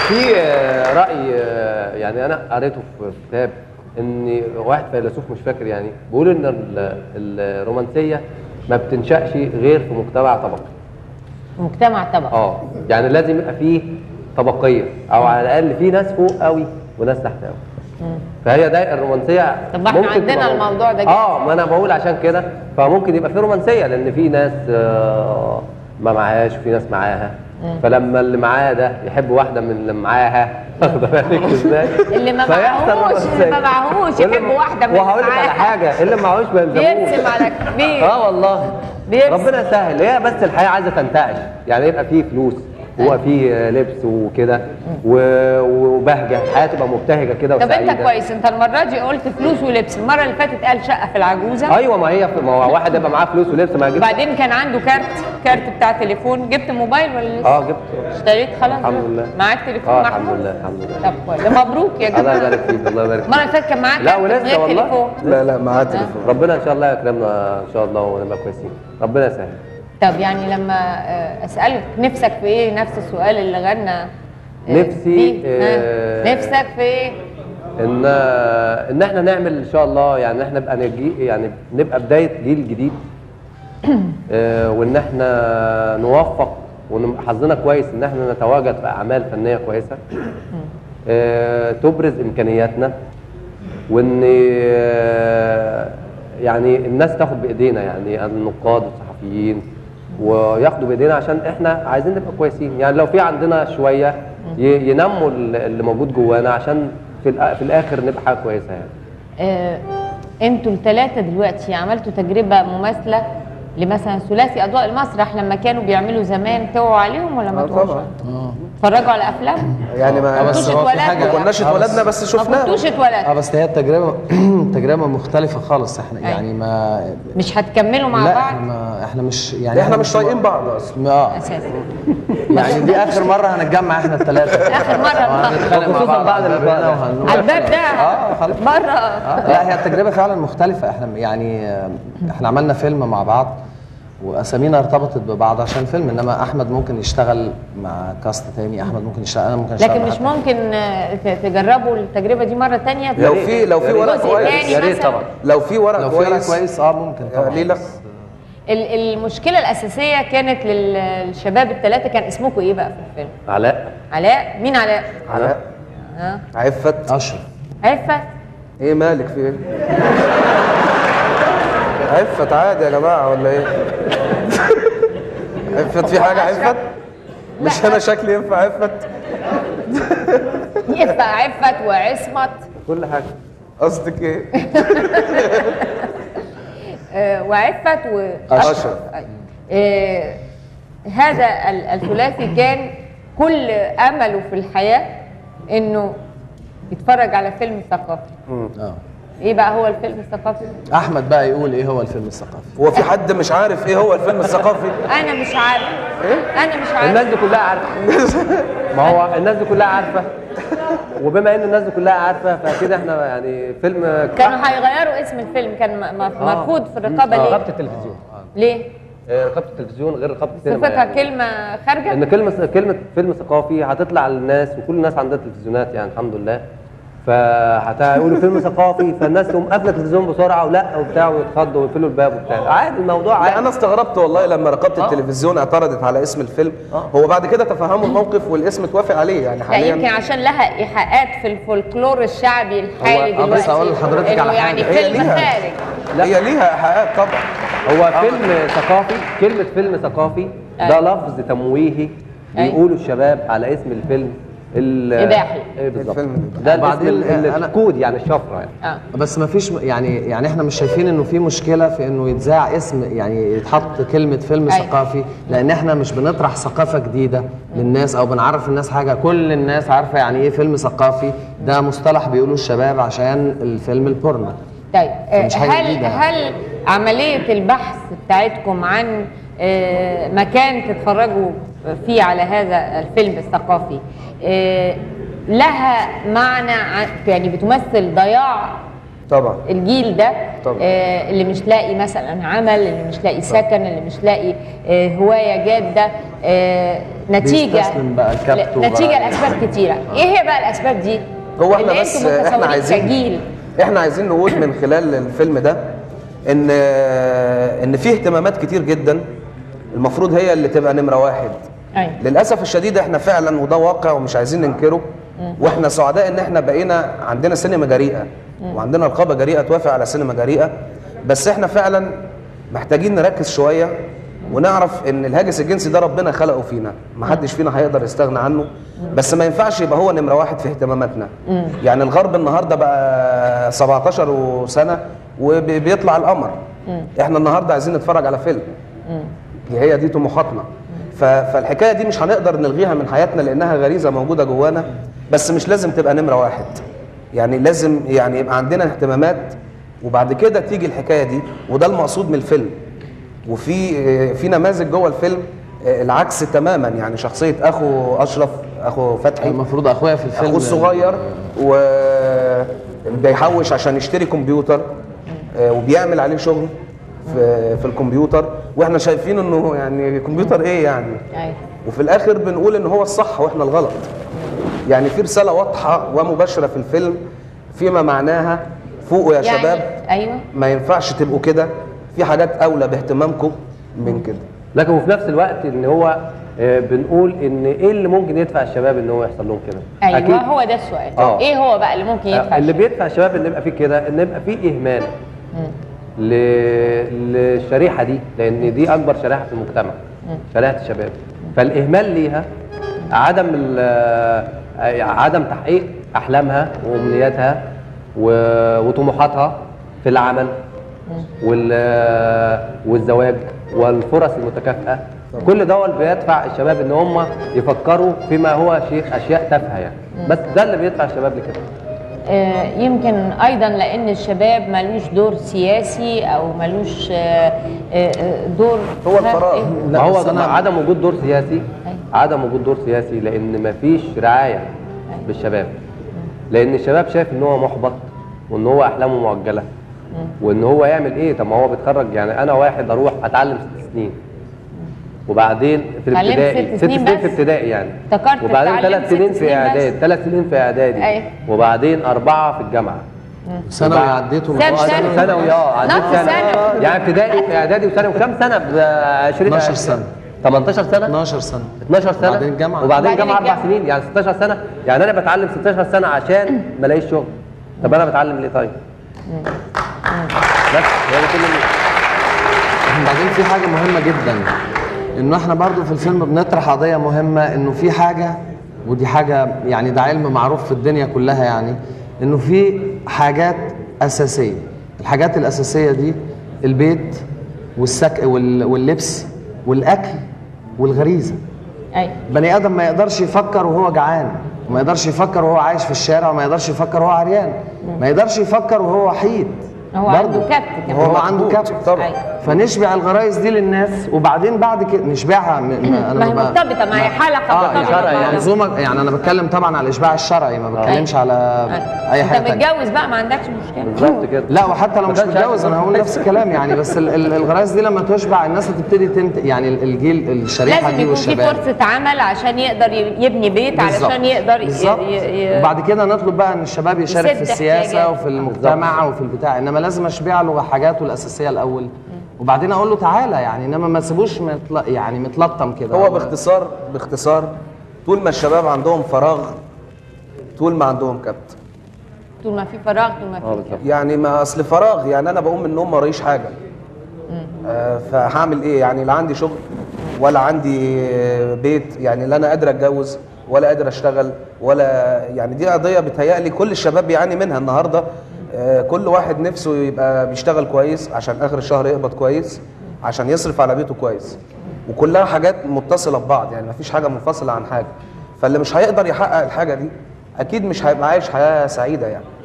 في آه، راي آه، يعني انا قريته في كتاب ان واحد فيلسوف مش فاكر يعني بيقول ان ال- الرومانسيه ما بتنشأش غير في مجتمع طبقي مجتمع طبقي اه يعني لازم يبقى فيه طبقيه او على الاقل في ناس فوق قوي وناس تحت قوي فهي ده الرومانسيه طب ما احنا ممكن عندنا تبقى- الموضوع ده جدا. اه ما انا بقول عشان كده فممكن يبقى في رومانسيه لان في ناس آه، ما معهاش وفي ناس معاها فلما اللي معاه ده يحب واحده من اللي معاها واخده بالك ازاي؟ اللي ما فيحصل معهوش اللي ما رومانسية. معهوش واللي يحب ما- واحده من اللي وهقول لك على معاه. حاجه اللي معهوش ما يلزموش بيرسم على كبير اه والله بيرسم. ربنا يسهل هي بس الحياه عايزه تنتعش يعني يبقى فيه فلوس ويبقى فيه لبس وكده و- وبهجه الحياه تبقى مبتهجه كده طب وسعيده انت كويس انت المره دي قلت فلوس ولبس المره اللي فاتت قال شقه في العجوزه ايوه ما هي ما هو واحد يبقى معاه فلوس ولبس ما يجيبش وبعدين كان عنده كارت كارت بتاع تليفون جبت موبايل ولا لسه؟ اه جبت اشتريت خلاص الحمد لله. معاك تليفون اه محمود الحمد لله الحمد لله طب كويس ده مبروك يا الله جماعه يبارك فيك الله يبارك المره فيك اللي فاتت كان معاك لا كارت من ولسه غير والله. تليفون لا لا معاه تليفون ربنا ان شاء الله يكرمنا ان شاء الله ونبقى كويسين ربنا يسهل طب يعني لما آه، اسالك نفسك في ايه نفس السؤال اللي غنى آه، نفسي، بيه. ها؟ آه، نفسك في ايه ان ان احنا نعمل ان شاء الله يعني احنا نبقى نجي يعني نبقى بدايه جيل جديد آه، وان احنا نوفق ونبقى حظنا كويس ان احنا نتواجد في اعمال فنيه كويسه آه، تبرز امكانياتنا وان آه، يعني الناس تاخد بايدينا يعني النقاد والصحفيين وياخدوا بايدينا عشان احنا عايزين نبقى كويسين يعني لو في عندنا شويه ي- ينموا اللي موجود جوانا عشان في الآ- في الاخر نبقى حاجه كويسه يعني آه، انتوا الثلاثه دلوقتي عملتوا تجربه مماثله لمثلا ثلاثي اضواء المسرح لما كانوا بيعملوا زمان توعوا عليهم ولا ما آه، توعوش طبعا. اتفرجوا على افلام يعني ما بس بس هو في حاجة- ما كناش آه، بس- اتولدنا بس ما شفناه كنتوش اه اتولدتوا بس هي التجربه تجربه مختلفه خالص احنا أيوة. يعني ما مش هتكملوا مع لا بعض احنا ما احنا مش يعني احنا مش طايقين بعض اصلا اه اساسا يعني دي اخر مره هنتجمع احنا الثلاثه اخر مره هنتخانق مع خصوصاً بعض بعد على اللقاء ده. وهنروح. على الباب ده اه خلاص بره آه، لا هي التجربه فعلا مختلفه احنا يعني آه، احنا عملنا فيلم مع بعض واسامينا ارتبطت ببعض عشان فيلم انما احمد ممكن يشتغل مع كاست تاني احمد ممكن يشتغل انا ممكن اشتغل لكن مع مش حد. ممكن آه، ت- تجربوا التجربه دي مره تانية لو في لو في ورق جزء كويس تاني يا ريت مثلاً. طبعا لو في ورق لو في ورق كويس كويس اه ممكن طبعا ليه لا ال- المشكله الاساسيه كانت لل- للشباب الثلاثه كان اسمكم ايه بقى في الفيلم علاء علاء مين علاء علاء ها عفت اشرف عفه ايه مالك في ايه عفت عادي يا جماعه ولا ايه عفت في حاجه عفت مش انا شكلي ينفع عفت ينفع عفت وعصمت كل حاجه قصدك ايه آه، وعفت أشرف. آه، هذا ال- الثلاثي كان كل امله في الحياه انه يتفرج على فيلم ثقافي اه ايه بقى هو الفيلم الثقافي احمد بقى يقول ايه هو الفيلم الثقافي هو في حد مش عارف ايه هو الفيلم الثقافي انا مش عارف انا مش الناس عارف دي كلها عارفه ما هو الناس دي كلها عارفه وبما ان الناس دي كلها عارفه فاكيد احنا يعني فيلم كانوا هيغيروا اسم الفيلم كان م- م- مرفوض في الرقابه ليه رقابه التلفزيون ليه آه، رقابه التلفزيون غير رقابه السينما صفتها يعني. كلمه خارجه ان كلمه كلمه فيلم ثقافي هتطلع للناس وكل الناس عندها تلفزيونات يعني الحمد لله فهيقولوا فيلم ثقافي فالناس تقوم قافله التلفزيون بسرعه ولا وبتاع ويتخضوا ويقفلوا الباب وبتاع عادي الموضوع لا عادي انا استغربت والله لما رقابه آه. التلفزيون اعترضت على اسم الفيلم آه. هو بعد كده تفهموا الموقف والاسم اتوافق عليه يعني لا يمكن حاليا عشان لها ايحاءات في الفولكلور الشعبي الحالي هو- آه، دلوقتي بس أقول لحضرتك إنه على يعني حاجة. هي فيلم ليها. خارج لا. هي ليها ايحاءات طبعا هو فيلم ثقافي كلمة فيلم ثقافي ده أيوة. لفظ تمويهي أيوة. بيقولوا الشباب على اسم الفيلم ال- إباحي. إيه بالظبط الفيلم الإباحي. ده الاسم وبعدين ال- أنا- الكود يعني الشفرة يعني اه بس ما فيش يعني يعني احنا مش شايفين انه في مشكله في انه يتذاع اسم يعني يتحط كلمه فيلم أيوة. ثقافي لان احنا مش بنطرح ثقافه جديده للناس او بنعرف الناس حاجه كل الناس عارفه يعني ايه فيلم ثقافي ده مصطلح بيقولوه الشباب عشان الفيلم البورنو طيب آه، فمش حاجة هل جديدة. هل عمليه البحث بتاعتكم عن آه، مكان تتفرجوا فيه على هذا الفيلم الثقافي آه، لها معنى ع- يعني بتمثل ضياع طبعا الجيل ده طبعا. آه، اللي مش لاقي مثلا عمل اللي مش لاقي سكن اللي مش لاقي آه، هوايه جاده آه، نتيجه بيستسلم بقى الكبت ل- نتيجه وبقى- لاسباب كتيره ايه هي بقى الاسباب دي هو احنا اللي بس انتم احنا متصورين عايزين كجيل احنا عايزين نقول من خلال الفيلم ده ان ان فيه اهتمامات كتير جدا المفروض هي اللي تبقى نمره واحد ايوه للاسف الشديد احنا فعلا وده واقع ومش عايزين ننكره واحنا سعداء ان احنا بقينا عندنا سينما جريئه وعندنا رقابه جريئه توافق على سينما جريئه بس احنا فعلا محتاجين نركز شويه ونعرف ان الهاجس الجنسي ده ربنا خلقه فينا ما حدش فينا هيقدر يستغنى عنه بس ما ينفعش يبقى هو نمره واحد في اهتماماتنا يعني الغرب النهارده بقى 17 سنه وبيطلع القمر احنا النهارده عايزين نتفرج على فيلم هي دي طموحاتنا ف- فالحكايه دي مش هنقدر نلغيها من حياتنا لانها غريزه موجوده جوانا بس مش لازم تبقى نمره واحد يعني لازم يعني يبقى عندنا اهتمامات وبعد كده تيجي الحكايه دي وده المقصود من الفيلم وفي في نماذج جوه الفيلم آه، العكس تماما يعني شخصيه اخو اشرف اخو فتحي المفروض اخويا في الفيلم اخوه الصغير وبيحوش عشان يشتري كمبيوتر آه، وبيعمل عليه شغل في في الكمبيوتر واحنا شايفين انه يعني كمبيوتر ايه يعني ايوه وفي الاخر بنقول ان هو الصح واحنا الغلط يعني في رساله واضحه ومباشره في الفيلم فيما معناها فوقوا يا يعني شباب ايوه ما ينفعش تبقوا كده في حاجات اولى باهتمامكم من كده لكن وفي نفس الوقت ان هو آه، بنقول ان ايه اللي ممكن يدفع الشباب ان هو يحصل لهم كده ايوه أكيد. هو ده السؤال آه. ايه هو بقى اللي ممكن يدفع اللي الشباب؟ بيدفع الشباب ان يبقى فيه كده ان يبقى فيه اهمال ل... للشريحه دي لان دي اكبر شريحه في المجتمع شريحه الشباب فالاهمال ليها عدم ال... آه، عدم تحقيق احلامها وامنياتها و... وطموحاتها في العمل وال... والزواج والفرص المتكافئه كل دول بيدفع الشباب ان هم يفكروا فيما هو شيء اشياء تافهه يعني بس ده اللي بيدفع الشباب لكده آه، يمكن ايضا لان الشباب ملوش دور سياسي او ملوش آه، آه، آه، دور هو الفراغ. إيه؟ ما هو بس ده أنا- عدم وجود دور سياسي أيوة. عدم وجود دور سياسي لان مفيش رعايه بالشباب لان الشباب شايف ان هو محبط وان هو احلامه مؤجله وان هو يعمل ايه طب ما هو بيتخرج يعني انا واحد اروح اتعلم ست سنين وبعدين في اتعلمت الابتدائي ست سنين سنين بس؟ في ابتدائي يعني افتكرت وبعدين اتعلمت ثلاث ست سنين في سنين بس. اعدادي ثلاث سنين في اعدادي أيوة. وبعدين اربعه في الجامعه ثانوي عديته ساب من سنة. وقت- ثانوي اه عديت نص سنه سنة. يعني ابتدائي واعدادي وثانوي كام سنه ب 20 12 سنة. 18 سنه 12 سنه 12 سنه وبعدين الجامعة. وبعدين وبعدين الجامعه اربع الجامعة. سنين يعني 16 سنه يعني انا بتعلم 16 سنه عشان ما الاقيش شغل طب انا بتعلم ليه طيب؟ بس هو ده كل اللي- بعدين في حاجة مهمة جدا انه احنا برضو في الفيلم بنطرح قضية مهمة انه في حاجة ودي حاجة يعني ده علم معروف في الدنيا كلها يعني انه في حاجات اساسية الحاجات الاساسية دي البيت والسك وال- واللبس والاكل والغريزة ايوه بني ادم ما يقدرش يفكر وهو جعان وما يقدرش يفكر وهو عايش في الشارع وما يقدرش يفكر وهو عريان ما يقدرش يفكر وهو وحيد هو برضه. عنده كبت كمان. هو عنده مكبوت كبت طبعا. أيوة. فنشبع الغرايز دي للناس وبعدين بعد كده نشبعها م- ما ما هي ب- مرتبطه ما هي حلقه اه مرتبطه يعني ببعضها. منظومه يعني انا بتكلم طبعا على الاشباع الشرعي ما بتكلمش على اي حاجه انت تانية. متجوز بقى ما عندكش مشكله بالظبط كده لا وحتى لو ما مش كانش متجوز عارف انا هقول نفس الكلام يعني بس ال- ال- الغرايز دي لما تشبع الناس هتبتدي تنت يعني ال- الجيل الشريحه لازم دي يكون في والشباب فرصه عمل عشان يقدر ي- يبني بيت بالظبط. علشان يقدر ي- بالظبط ي- ي- وبعد كده نطلب بقى ان الشباب يشارك يسد في السياسه احتياجات. وفي المجتمع وفي البتاع انما لازم اشبع له حاجاته الاساسيه الاول وبعدين اقول له تعالى يعني انما ما تسيبوش متل... يعني متلطم كده هو باختصار باختصار طول ما الشباب عندهم فراغ طول ما عندهم كبت طول ما في فراغ طول ما اه في بالظبط يعني ما اصل فراغ يعني انا بقوم من النوم ما ورايش حاجه آه فهعمل ايه يعني لا عندي شغل ولا عندي آه، بيت يعني لا انا قادر اتجوز ولا قادر اشتغل ولا يعني دي قضيه بتهيألي كل الشباب بيعاني منها النهارده آه كل واحد نفسه يبقى بيشتغل كويس عشان اخر الشهر يقبض كويس عشان يصرف على بيته كويس وكلها حاجات متصله ببعض يعني مفيش حاجه منفصله عن حاجه فاللي مش هيقدر يحقق الحاجه دي اكيد مش هيبقى عايش حياه سعيده يعني